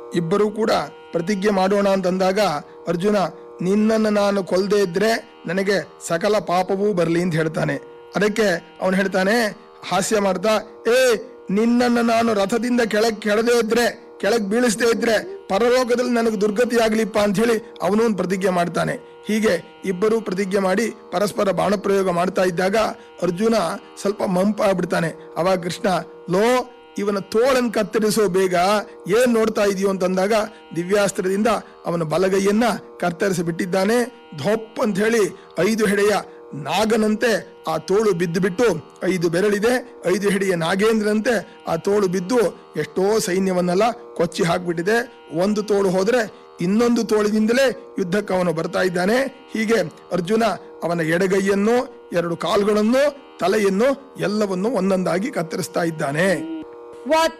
ಇಬ್ಬರೂ ಕೂಡ ಪ್ರತಿಜ್ಞೆ ಮಾಡೋಣ ಅಂತಂದಾಗ ಅರ್ಜುನ ನಿನ್ನನ್ನು ನಾನು ಕೊಲ್ದೇ ಇದ್ರೆ ನನಗೆ ಸಕಲ ಪಾಪವೂ ಬರಲಿ ಅಂತ ಹೇಳ್ತಾನೆ ಅದಕ್ಕೆ ಅವನು ಹೇಳ್ತಾನೆ ಹಾಸ್ಯ ಮಾಡ್ತಾ ಏ ನಿನ್ನನ್ನು ನಾನು ರಥದಿಂದ ಕೆಳಗೆ ಕೆಳದೇ ಇದ್ರೆ ಕೆಳಗೆ ಬೀಳಿಸದೇ ಇದ್ರೆ ಪರಲೋಕದಲ್ಲಿ ನನಗೆ ದುರ್ಗತಿ ಆಗ್ಲಿಪ್ಪ ಅಂತ ಹೇಳಿ ಅವನು ಒಂದು ಪ್ರತಿಜ್ಞೆ ಮಾಡ್ತಾನೆ ಹೀಗೆ ಇಬ್ಬರು ಪ್ರತಿಜ್ಞೆ ಮಾಡಿ ಪರಸ್ಪರ ಬಾಣ ಪ್ರಯೋಗ ಮಾಡ್ತಾ ಇದ್ದಾಗ ಅರ್ಜುನ ಸ್ವಲ್ಪ ಮಂಪ ಆಗ್ಬಿಡ್ತಾನೆ ಅವಾಗ ಕೃಷ್ಣ ಲೋ ಇವನ ತೋಳನ್ ಕತ್ತರಿಸೋ ಬೇಗ ಏನ್ ನೋಡ್ತಾ ಇದೆಯೋ ಅಂತಂದಾಗ ದಿವ್ಯಾಸ್ತ್ರದಿಂದ ಅವನ ಬಲಗೈಯನ್ನ ಕತ್ತರಿಸಿ ಬಿಟ್ಟಿದ್ದಾನೆ ಧೊಪ್ ಅಂತ ಹೇಳಿ ಐದು ಹೆಡೆಯ ನಾಗನಂತೆ ಆ ತೋಳು ಬಿದ್ದು ಬಿಟ್ಟು ಐದು ಬೆರಳಿದೆ ಐದು ಹೆಡೆಯ ನಾಗೇಂದ್ರಂತೆ ಆ ತೋಳು ಬಿದ್ದು ಎಷ್ಟೋ ಸೈನ್ಯವನ್ನೆಲ್ಲ ಕೊಚ್ಚಿ ಹಾಕ್ಬಿಟ್ಟಿದೆ ಒಂದು ತೋಳು ಹೋದ್ರೆ ಇನ್ನೊಂದು ತೋಳಿನಿಂದಲೇ ಯುದ್ಧಕ್ಕೆ ಅವನು ಬರ್ತಾ ಇದ್ದಾನೆ ಹೀಗೆ ಅರ್ಜುನ ಅವನ ಎಡಗೈಯನ್ನು ಎರಡು ಕಾಲುಗಳನ್ನು ತಲೆಯನ್ನು ಎಲ್ಲವನ್ನು ಒಂದೊಂದಾಗಿ ಕತ್ತರಿಸ್ತಾ ಇದ್ದಾನೆ What